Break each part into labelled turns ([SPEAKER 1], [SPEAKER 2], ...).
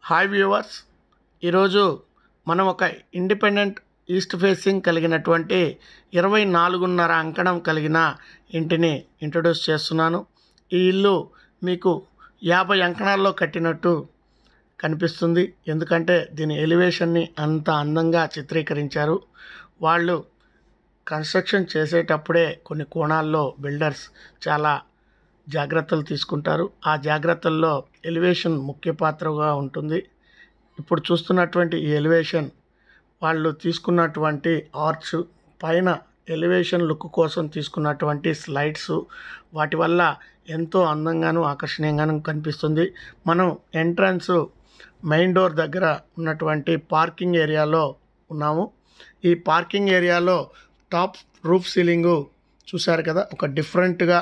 [SPEAKER 1] hi viewers ఈరోజు మనం ఒక ఇండిపెండెంట్ ఈస్ట్ ఫేసింగ్ కలిగినటువంటి ఇరవై నాలుగున్నర అంకణం కలిగిన ఇంటిని ఇంట్రొడ్యూస్ చేస్తున్నాను ఈ ఇల్లు మీకు యాభై అంకణాల్లో కట్టినట్టు కనిపిస్తుంది ఎందుకంటే దీని ఎలివేషన్ని అంత అందంగా చిత్రీకరించారు వాళ్ళు కన్స్ట్రక్షన్ చేసేటప్పుడే కొన్ని కోణాల్లో బిల్డర్స్ చాలా జాగ్రత్తలు తీసుకుంటారు ఆ జాగ్రత్తల్లో ఎలివేషన్ ముఖ్య పాత్రగా ఉంటుంది ఇప్పుడు చూస్తున్నటువంటి ఈ ఎలివేషన్ వాళ్ళు తీసుకున్నటువంటి ఆర్చ్ పైన ఎలివేషన్ లుక్ కోసం తీసుకున్నటువంటి స్లైడ్స్ వాటి వల్ల ఎంతో అందంగాను ఆకర్షణీయంగాను కనిపిస్తుంది మనం ఎంట్రన్స్ మెయిన్ డోర్ దగ్గర ఉన్నటువంటి పార్కింగ్ ఏరియాలో ఉన్నాము ఈ పార్కింగ్ ఏరియాలో టాప్ రూఫ్ సీలింగు చూశారు కదా ఒక డిఫరెంట్గా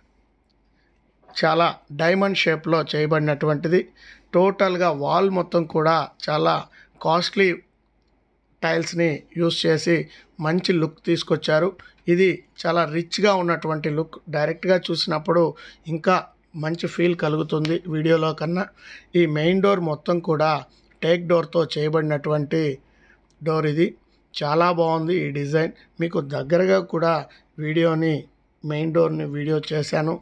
[SPEAKER 1] చాలా డైమండ్ షేప్లో చేయబడినటువంటిది టోటల్గా వాల్ మొత్తం కూడా చాలా కాస్ట్లీ టైల్స్ని యూస్ చేసి మంచి లుక్ తీసుకొచ్చారు ఇది చాలా రిచ్గా ఉన్నటువంటి లుక్ డైరెక్ట్గా చూసినప్పుడు ఇంకా మంచి ఫీల్ కలుగుతుంది వీడియోలో kన్నా ఈ మెయిన్ డోర్ మొత్తం కూడా టేక్ డోర్తో చేయబడినటువంటి డోర్ ఇది చాలా బాగుంది ఈ డిజైన్ మీకు దగ్గరగా కూడా వీడియోని మెయిన్ డోర్ని వీడియో చేశాను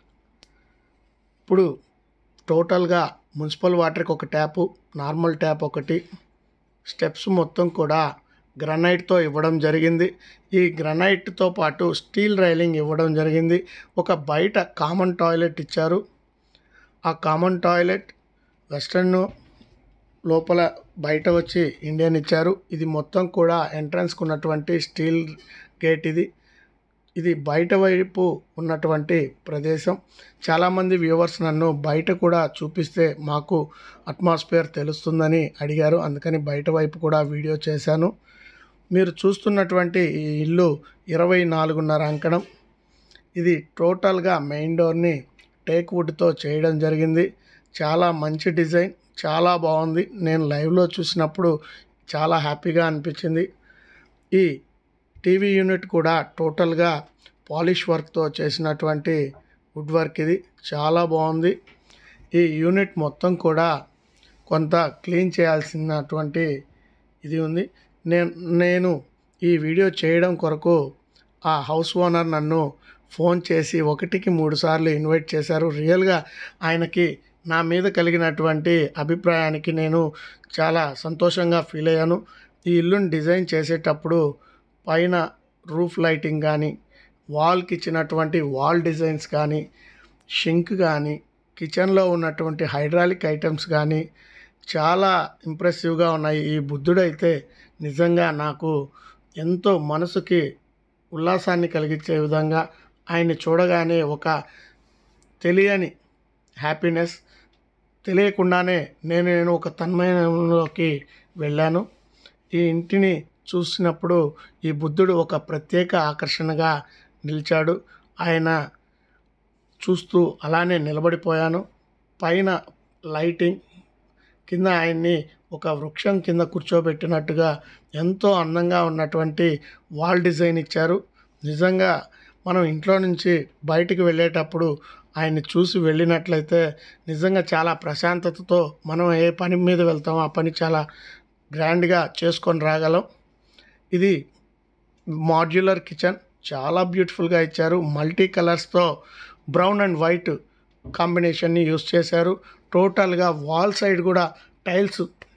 [SPEAKER 1] ఇప్పుడు టోటల్గా మున్సిపల్ వాటర్కి ఒక ట్యాపు నార్మల్ ట్యాప్ ఒకటి స్టెప్స్ మొత్తం కూడా గ్రనైట్తో ఇవ్వడం జరిగింది ఈ గ్రనైట్తో పాటు స్టీల్ రైలింగ్ ఇవ్వడం జరిగింది ఒక బయట కామన్ టాయిలెట్ ఇచ్చారు ఆ కామన్ టాయిలెట్ వెస్ట్రన్ లోపల బయట వచ్చి ఇండియన్ ఇచ్చారు ఇది మొత్తం కూడా ఎంట్రన్స్కి ఉన్నటువంటి స్టీల్ గేట్ ఇది ఇది బయట వైపు ఉన్నటువంటి ప్రదేశం చాలామంది వ్యూవర్స్ నన్ను బయట కూడా చూపిస్తే మాకు అట్మాస్ఫియర్ తెలుస్తుందని అడిగారు అందుకని బయట వైపు కూడా వీడియో చేశాను మీరు చూస్తున్నటువంటి ఈ ఇల్లు ఇరవై నాలుగున్నర అంకణం ఇది టోటల్గా మెయిన్ డోర్ని టేక్ వుడ్తో చేయడం జరిగింది చాలా మంచి డిజైన్ చాలా బాగుంది నేను లైవ్లో చూసినప్పుడు చాలా హ్యాపీగా అనిపించింది ఈ టీవీ యూనిట్ కూడా టోటల్గా పాలిష్ వర్క్తో చేసినటువంటి వుడ్ వర్క్ ఇది చాలా బాగుంది ఈ యూనిట్ మొత్తం కూడా కొంత క్లీన్ చేయాల్సినటువంటి ఇది ఉంది నేను నేను ఈ వీడియో చేయడం కొరకు ఆ హౌస్ ఓనర్ నన్ను ఫోన్ చేసి ఒకటికి మూడు సార్లు ఇన్వైట్ చేశారు రియల్గా ఆయనకి నా మీద కలిగినటువంటి అభిప్రాయానికి నేను చాలా సంతోషంగా ఫీల్ అయ్యాను ఈ ఇల్లుని డిజైన్ చేసేటప్పుడు పైన రూఫ్ లైటింగ్ కానీ వాల్కి ఇచ్చినటువంటి వాల్ డిజైన్స్ కానీ షింక్ కానీ కిచెన్లో ఉన్నటువంటి హైడ్రాలిక్ ఐటమ్స్ కానీ చాలా ఇంప్రెసివ్గా ఉన్నాయి ఈ బుద్ధుడైతే నిజంగా నాకు ఎంతో మనసుకి ఉల్లాసాన్ని కలిగించే విధంగా ఆయన్ని చూడగానే ఒక తెలియని హ్యాపీనెస్ తెలియకుండానే నేను నేను ఒక తన్మయంలోకి వెళ్ళాను ఈ ఇంటిని చూసినప్పుడు ఈ బుద్ధుడు ఒక ప్రత్యేక ఆకర్షణగా నిలిచాడు ఆయన చూస్తూ అలానే నిలబడిపోయాను పైన లైటింగ్ కింద ఆయన్ని ఒక వృక్షం కింద కూర్చోబెట్టినట్టుగా ఎంతో అందంగా ఉన్నటువంటి వాల్ డిజైన్ ఇచ్చారు నిజంగా మనం ఇంట్లో నుంచి బయటికి వెళ్ళేటప్పుడు ఆయన్ని చూసి వెళ్ళినట్లయితే నిజంగా చాలా ప్రశాంతతతో మనం ఏ పని మీద వెళ్తామో ఆ పని చాలా గ్రాండ్గా చేసుకొని రాగలం ఇది మాడ్యులర్ కిచెన్ చాలా బ్యూటిఫుల్గా ఇచ్చారు మల్టీ కలర్స్తో బ్రౌన్ అండ్ వైట్ కాంబినేషన్ని యూస్ చేశారు టోటల్గా వాల్ సైడ్ కూడా టైల్స్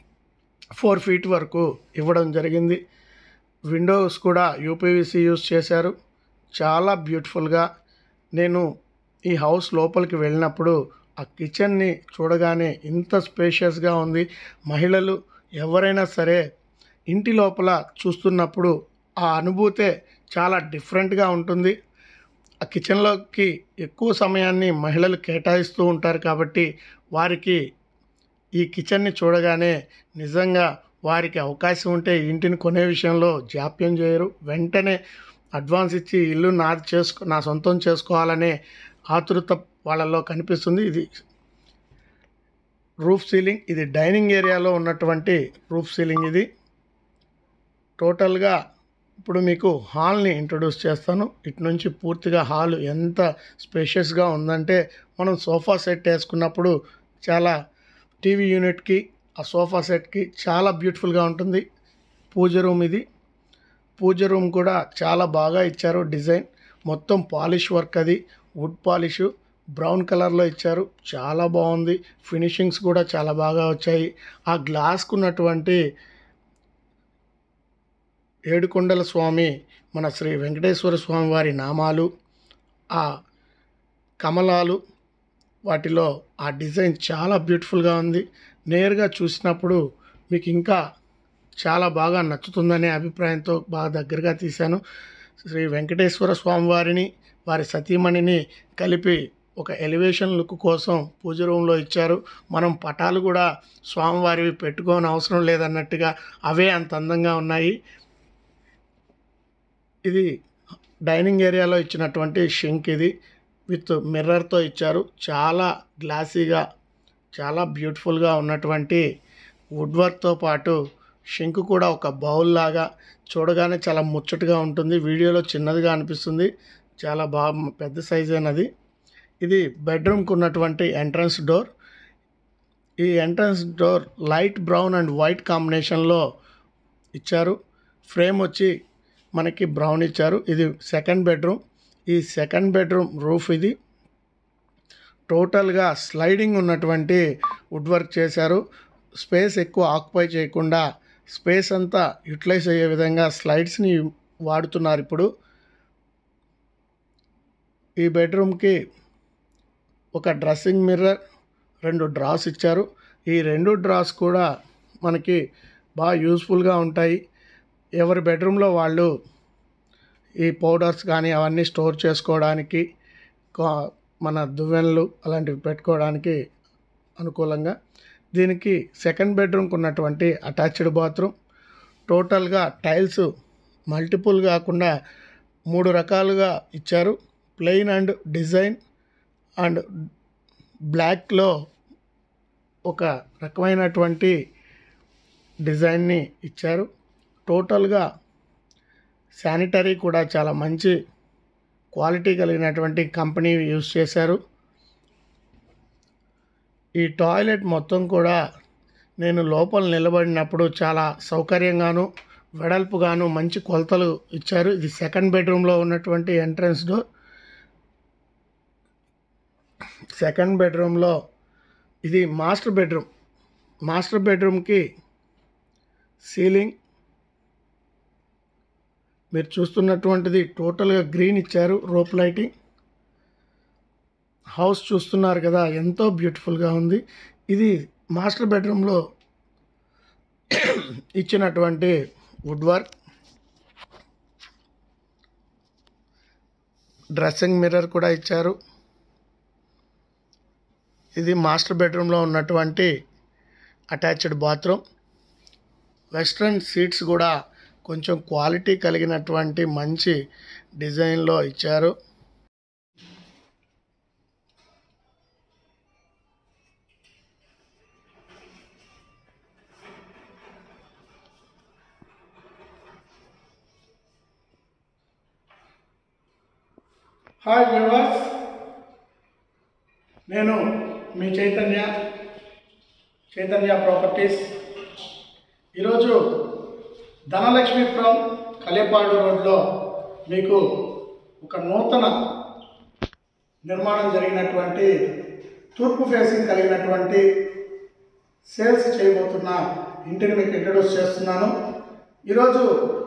[SPEAKER 1] ఫోర్ ఫీట్ వరకు ఇవ్వడం జరిగింది విండోస్ కూడా యూపీవీసీ యూస్ చేశారు చాలా బ్యూటిఫుల్గా నేను ఈ హౌస్ లోపలికి వెళ్ళినప్పుడు ఆ కిచెన్ని చూడగానే ఇంత స్పేషియస్గా ఉంది మహిళలు ఎవరైనా సరే ఇంటి లోపల చూస్తున్నప్పుడు ఆ అనుభూతే చాలా డిఫరెంట్గా ఉంటుంది ఆ కిచెన్లోకి ఎక్కువ సమయాన్ని మహిళలు కేటాయిస్తూ ఉంటారు కాబట్టి వారికి ఈ కిచెన్ని చూడగానే నిజంగా వారికి అవకాశం ఉంటే ఇంటిని కొనే విషయంలో జాప్యం చేయరు వెంటనే అడ్వాన్స్ ఇచ్చి ఇల్లు నాది చేసుకో నా సొంతం చేసుకోవాలనే ఆతృత వాళ్ళలో కనిపిస్తుంది ఇది రూఫ్ సీలింగ్ ఇది డైనింగ్ ఏరియాలో ఉన్నటువంటి రూఫ్ సీలింగ్ ఇది టోటల్గా ఇప్పుడు మీకు హాల్ని ఇంట్రొడ్యూస్ చేస్తాను ఇటు నుంచి పూర్తిగా హాల్ ఎంత స్పేషియస్గా ఉందంటే మనం సోఫా సెట్ వేసుకున్నప్పుడు చాలా టీవీ యూనిట్కి ఆ సోఫా సెట్కి చాలా బ్యూటిఫుల్గా ఉంటుంది పూజ రూమ్ ఇది పూజ రూమ్ కూడా చాలా బాగా ఇచ్చారు డిజైన్ మొత్తం పాలిష్ వర్క్ అది వుడ్ పాలిష్ బ్రౌన్ కలర్లో ఇచ్చారు చాలా బాగుంది ఫినిషింగ్స్ కూడా చాలా బాగా వచ్చాయి ఆ గ్లాస్కు ఉన్నటువంటి ఏడుకొండల స్వామి మన శ్రీ వెంకటేశ్వర స్వామి వారి నామాలు ఆ కమలాలు వాటిలో ఆ డిజైన్ చాలా బ్యూటిఫుల్గా ఉంది నేరుగా చూసినప్పుడు మీకు ఇంకా చాలా బాగా నచ్చుతుందనే అభిప్రాయంతో బాగా దగ్గరగా తీశాను శ్రీ వెంకటేశ్వర స్వామి వారిని వారి సతీమణిని కలిపి ఒక ఎలివేషన్ లుక్ కోసం పూజ రూమ్లో ఇచ్చారు మనం పటాలు కూడా స్వామివారివి పెట్టుకోని అవసరం లేదన్నట్టుగా అవే అంత అందంగా ఉన్నాయి ఇది డైనింగ్ ఏరియాలో ఇచ్చినటువంటి షింక్ ఇది విత్ మిర్రర్తో ఇచ్చారు చాలా గ్లాసీగా చాలా బ్యూటిఫుల్గా ఉన్నటువంటి వుడ్ వర్క్తో పాటు షింక్ కూడా ఒక బౌల్ లాగా చూడగానే చాలా ముచ్చటగా ఉంటుంది వీడియోలో చిన్నదిగా అనిపిస్తుంది చాలా బాగా పెద్ద సైజ్ అయినది ఇది బెడ్రూమ్కి ఉన్నటువంటి ఎంట్రన్స్ డోర్ ఈ entrance door light brown and white కాంబినేషన్లో ఇచ్చారు ఫ్రేమ్ వచ్చి మనకి బ్రౌన్ ఇచ్చారు ఇది సెకండ్ బెడ్రూమ్ ఈ సెకండ్ బెడ్రూమ్ రూఫ్ ఇది టోటల్గా స్లైడింగ్ ఉన్నటువంటి వుడ్ వర్క్ చేశారు స్పేస్ ఎక్కువ ఆక్యుపై చేయకుండా స్పేస్ అంతా యూటిలైజ్ అయ్యే విధంగా స్లైడ్స్ని వాడుతున్నారు ఇప్పుడు ఈ బెడ్రూమ్కి ఒక డ్రెస్సింగ్ మిర్రర్ రెండు డ్రాస్ ఇచ్చారు ఈ రెండు డ్రాస్ కూడా మనకి బాగా యూస్ఫుల్గా ఉంటాయి ఎవరి బెడ్రూమ్లో వాళ్ళు ఈ పౌడర్స్ కానీ అవన్నీ స్టోర్ చేసుకోవడానికి కా- మన దువ్వెనలు అలాంటివి పెట్టుకోవడానికి అనుకూలంగా దీనికి సెకండ్ బెడ్రూమ్కి ఉన్నటువంటి అటాచ్డ్ బాత్రూమ్ టోటల్గా టైల్స్ మల్టిపుల్ కాకుండా మూడు రకాలుగా ఇచ్చారు ప్లెయిన్ అండ్ డిజైన్ అండ్ బ్లాక్లో ఒక రకమైనటువంటి డిజైన్ని ఇచ్చారు టోటల్గా శానిటరీ కూడా చాలా మంచి క్వాలిటీ కలిగినటువంటి కంపెనీ యూస్ చేశారు ఈ టాయిలెట్ మొత్తం కూడా నేను లోపల నిలబడినప్పుడు చాలా సౌకర్యంగాను వెడల్పుగాను మంచి కొలతలు ఇచ్చారు ఇది సెకండ్ బెడ్రూమ్లో ఉన్నటువంటి ఎంట్రన్స్ డోర్ సెకండ్ బెడ్రూమ్లో ఇది మాస్టర్ బెడ్రూమ్ మాస్టర్ బెడ్రూమ్కి సీలింగ్ మీరు చూస్తున్నటువంటిది టోటల్గా గ్రీన్ ఇచ్చారు రోప్ లైటింగ్ హౌస్ చూస్తున్నారు కదా ఎంతో బ్యూటిఫుల్గా ఉంది ఇది మాస్టర్ బెడ్రూమ్లో ఇచ్చినటువంటి వుడ్ వర్క్ డ్రెస్సింగ్ మిర్రర్ కూడా ఇచ్చారు ఇది మాస్టర్ బెడ్రూమ్లో ఉన్నటువంటి అటాచ్డ్ బాత్రూమ్ వెస్ట్రన్ సీట్స్ కూడా కొంచెం క్వాలిటీ కలిగినటువంటి మంచి డిజైన్లో ఇచ్చారు హాయ్ వ్యూవర్స్ నేను మీ చైతన్య చైతన్య ప్రాపర్టీస్ ఈరోజు ధనలక్ష్మీపురం కలేపాడు రోడ్లో మీకు ఒక నూతన నిర్మాణం జరిగినటువంటి తూర్పు ఫేసింగ్ కలిగినటువంటి సేల్స్ చేయబోతున్న ఇంటిని మీకు ఇంట్రడ్యూస్ చేస్తున్నాను ఈరోజు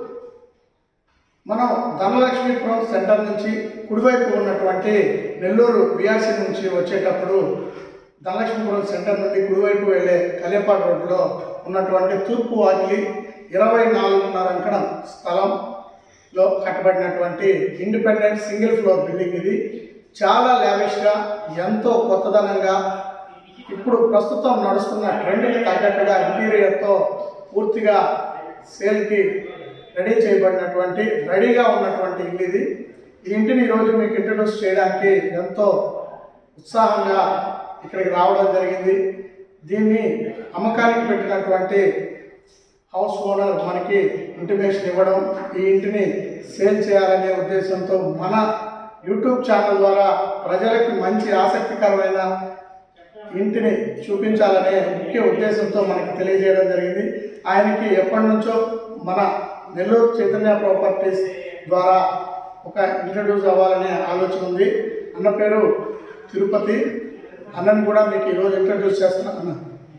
[SPEAKER 1] మనం ధనలక్ష్మీపురం సెంటర్ నుంచి కుడివైపు ఉన్నటువంటి నెల్లూరు విఆర్సీ నుంచి వచ్చేటప్పుడు ధనలక్ష్మీపురం సెంటర్ నుండి కుడివైపు వెళ్ళే కలేపాడు రోడ్లో ఉన్నటువంటి తూర్పు వాకిలి ఇరవై నాలుగున్నర అంకణం స్థలంలో కట్టబడినటువంటి ఇండిపెండెంట్ సింగిల్ ఫ్లోర్ బిల్డింగ్ ఇది చాలా లావిష్గా ఎంతో కొత్తదనంగా ఇప్పుడు ప్రస్తుతం నడుస్తున్న ట్రెండ్కి తగ్గట్టుగా ఇంటీరియర్తో పూర్తిగా సేల్కి రెడీ చేయబడినటువంటి రెడీగా ఉన్నటువంటి ఇల్లు ఇది ఈ ఇంటిని ఈరోజు మీకు ఇంట్రడ్యూస్ చేయడానికి ఎంతో ఉత్సాహంగా ఇక్కడికి రావడం జరిగింది దీన్ని అమ్మకానికి పెట్టినటువంటి హౌస్ ఓనర్ మనకి ఇంటిమేషన్ ఇవ్వడం ఈ ఇంటిని సేల్ చేయాలనే ఉద్దేశంతో మన యూట్యూబ్ ఛానల్ ద్వారా ప్రజలకి మంచి ఆసక్తికరమైన ఇంటిని చూపించాలనే ముఖ్య ఉద్దేశంతో మనకి తెలియజేయడం జరిగింది ఆయనకి ఎప్పటి నుంచో మన నెల్లూరు చైతన్య ప్రాపర్టీస్ ద్వారా ఒక ఇంట్రడ్యూస్ అవ్వాలనే ఆలోచన ఉంది అన్న పేరు తిరుపతి అన్నను కూడా మీకు ఈరోజు ఇంట్రడ్యూస్ చేస్తున్నా అన్న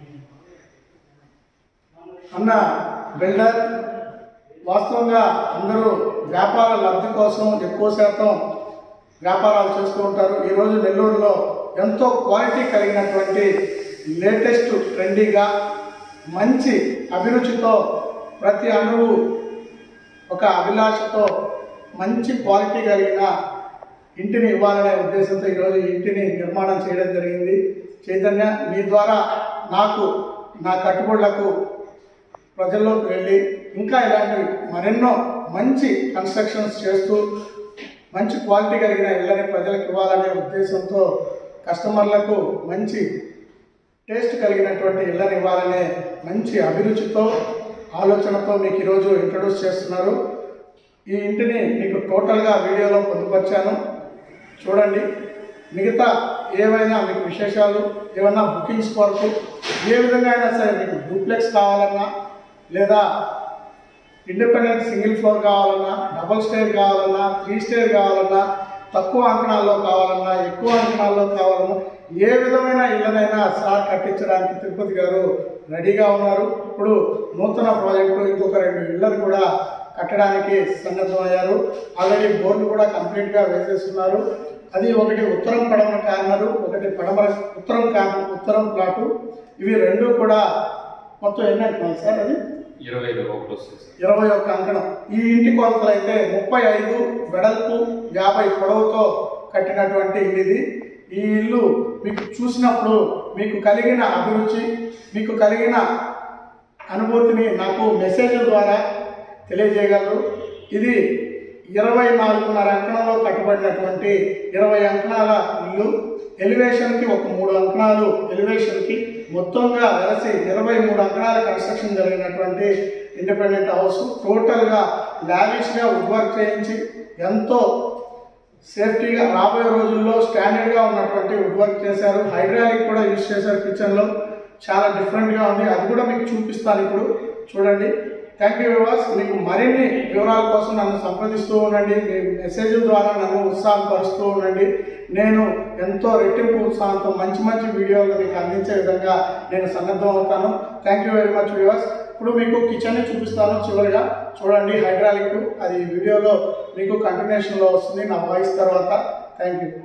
[SPEAKER 1] అన్న బిల్డర్ వాస్తవంగా అందరూ వ్యాపార లబ్ధి కోసం ఎక్కువ శాతం వ్యాపారాలు చేస్తూ ఉంటారు ఈరోజు నెల్లూరులో ఎంతో క్వాలిటీ కలిగినటువంటి లేటెస్ట్ ట్రెండీగా మంచి అభిరుచితో ప్రతి అణువు ఒక అభిలాషతో మంచి క్వాలిటీ కలిగిన ఇంటిని ఇవ్వాలనే ఉద్దేశంతో ఈరోజు ఈ ఇంటిని నిర్మాణం చేయడం జరిగింది చైతన్య మీ ద్వారా నాకు నా కట్టుబడులకు ప్రజల్లోకి వెళ్ళి ఇంకా ఇలాంటి మరెన్నో మంచి కన్స్ట్రక్షన్స్ చేస్తూ మంచి క్వాలిటీ కలిగిన ఇళ్ళని ప్రజలకు ఇవ్వాలనే ఉద్దేశంతో కస్టమర్లకు మంచి టేస్ట్ కలిగినటువంటి ఇళ్ళని ఇవ్వాలనే మంచి అభిరుచితో ఆలోచనతో మీకు ఈరోజు ఇంట్రడ్యూస్ చేస్తున్నారు ఈ ఇంటిని మీకు టోటల్గా వీడియోలో పొందుపరిచాను చూడండి మిగతా ఏవైనా మీకు విశేషాలు ఏమైనా బుకింగ్స్ కొరకు ఏ విధంగా అయినా సరే మీకు డూప్లెక్స్ కావాలన్నా లేదా ఇండిపెండెంట్ సింగిల్ ఫ్లోర్ కావాలన్నా డబుల్ స్టేర్ కావాలన్నా త్రీ స్టేర్ కావాలన్నా తక్కువ అంకణాల్లో కావాలన్నా ఎక్కువ అంకణాల్లో కావాలన్నా ఏ విధమైన ఇళ్ళనైనా సార్ కట్టించడానికి తిరుపతి గారు రెడీగా ఉన్నారు ఇప్పుడు నూతన ప్రాజెక్టు ఇంకొక రెండు ఇళ్ళను కూడా కట్టడానికి సన్నద్ధమయ్యారు ఆల్రెడీ బోర్డు కూడా కంప్లీట్గా వేసేస్తున్నారు అది ఒకటి ఉత్తరం పడమర కార్నరు ఒకటి పడమర ఉత్తరం కార్నర్ ఉత్తరం ప్లాటు ఇవి రెండు కూడా మొత్తం ఎన్ని అంటున్నారు సార్ అది
[SPEAKER 2] ఇరవై ఐదు ఒకటి వస్తుంది సార్
[SPEAKER 1] ఇరవై ఒక్క అంకణం ఈ ఇంటి కొలతలు అయితే ముప్పై ఐదు వెడల్పు యాభై పొడవుతో కట్టినటువంటి ఇల్లు ఇది ఈ ఇల్లు మీకు చూసినప్పుడు మీకు కలిగిన అభిరుచి మీకు కలిగిన అనుభూతిని నాకు మెసేజ్ ద్వారా తెలియజేయగలరు ఇది ఇరవై నాలుగున్నర అంకణంలో కట్టబడినటువంటి ఇరవై అంకణాల ఇల్లు ఎలివేషన్కి ఒక మూడు అంకణాలు ఎలివేషన్కి మొత్తంగా వెలసి ఇరవై మూడు అంకణాల కన్స్ట్రక్షన్ జరిగినటువంటి ఇండిపెండెంట్ హౌస్ టోటల్గా లావిష్గా వుడ్ వర్క్ చేయించి ఎంతో సేఫ్టీగా రాబోయే రోజుల్లో స్టాండర్డ్గా ఉన్నటువంటి వుడ్ వర్క్ చేశారు హైడ్రాలిక్ కూడా యూజ్ చేశారు కిచెన్లో చాలా డిఫరెంట్గా ఉంది అది కూడా మీకు చూపిస్తాను ఇప్పుడు చూడండి థ్యాంక్ యూ వివాస్ మీకు మరిన్ని వివరాల కోసం నన్ను సంప్రదిస్తూ ఉండండి మీ మెసేజ్ ద్వారా నన్ను ఉత్సాహపరుస్తూ ఉండండి నేను ఎంతో రెట్టింపు ఉత్సాహంతో మంచి మంచి వీడియోలు మీకు అందించే విధంగా నేను సన్నద్ధం అవుతాను థ్యాంక్ యూ వెరీ మచ్ వివాస్ ఇప్పుడు మీకు కిచెన్ని చూపిస్తాను చివరిగా చూడండి హైడ్రాలిక్ అది వీడియోలో మీకు కంటిన్యూషన్లో వస్తుంది నా వాయిస్ తర్వాత థ్యాంక్ యూ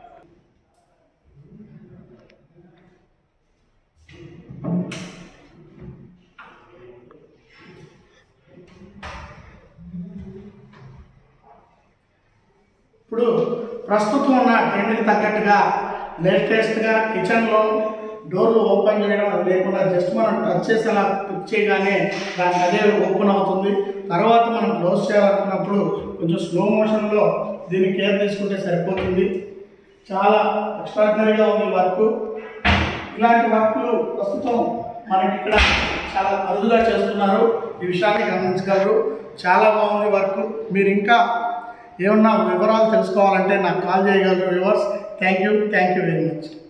[SPEAKER 1] ఇప్పుడు ప్రస్తుతం ఉన్న ట్రెండ్కి తగ్గట్టుగా లేటెస్ట్గా కిచెన్లో డోర్లు ఓపెన్ చేయడం అది లేకుండా జస్ట్ మనం టచ్ చేసి అలా క్లిక్ చేయగానే దానికి అదే ఓపెన్ అవుతుంది తర్వాత మనం క్లోజ్ చేయాలనుకున్నప్పుడు కొంచెం స్లో మోషన్లో దీన్ని కేర్ తీసుకుంటే సరిపోతుంది చాలా ఎక్స్ట్రాడినరీగా ఉంది వర్క్ ఇలాంటి వర్క్లు ప్రస్తుతం మనకి ఇక్కడ చాలా అరుదుగా చేస్తున్నారు ఈ విషయాన్ని గమనించగలరు చాలా బాగుంది వర్క్ మీరు ఇంకా ఏమన్నా వివరాలు తెలుసుకోవాలంటే నాకు కాల్ చేయగలరు viewers thank you thank you very much